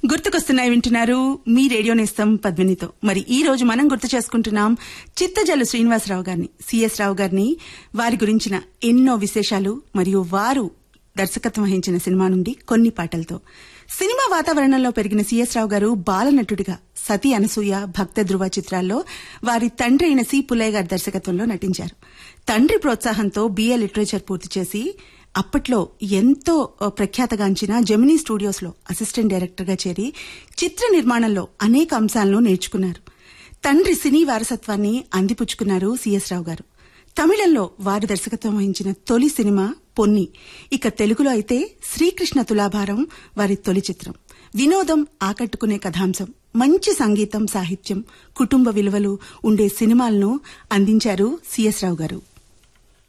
గుర్తుకొస్తున్నాయి వింటున్నారు మీ రేడియో నేస్తం పద్మినితో మరి ఈ రోజు మనం గుర్తు చేసుకుంటున్నాం చిత్తజల్లు శ్రీనివాసరావు గారిని సిఎస్ రావు గారిని వారి గురించిన ఎన్నో విశేషాలు మరియు వారు దర్శకత్వం వహించిన సినిమా నుండి కొన్ని పాటలతో సినిమా వాతావరణంలో పెరిగిన సిఎస్ రావు గారు బాలనటుడిగా సతీ అనసూయ భక్త ధృవ చిత్రాల్లో వారి తండ్రి అయిన సి పుల్లయ్య గారి దర్శకత్వంలో నటించారు తండ్రి ప్రోత్సాహంతో బిఏ లిటరేచర్ పూర్తి చేసి అప్పట్లో ఎంతో ప్రఖ్యాతగాంచిన జెమినీ స్టూడియోస్ లో అసిస్టెంట్ డైరెక్టర్ గా చేరి చిత్ర నిర్మాణంలో అనేక అంశాలను నేర్చుకున్నారు తండ్రి సినీ వారసత్వాన్ని అందిపుచ్చుకున్నారు సిఎస్ రావు గారు తమిళంలో వారు దర్శకత్వం వహించిన తొలి సినిమా పొన్ని ఇక తెలుగులో అయితే శ్రీకృష్ణ తులాభారం వారి తొలి చిత్రం వినోదం ఆకట్టుకునే కథాంశం మంచి సంగీతం సాహిత్యం కుటుంబ విలువలు ఉండే సినిమాలను అందించారు సిఎస్ రావు గారు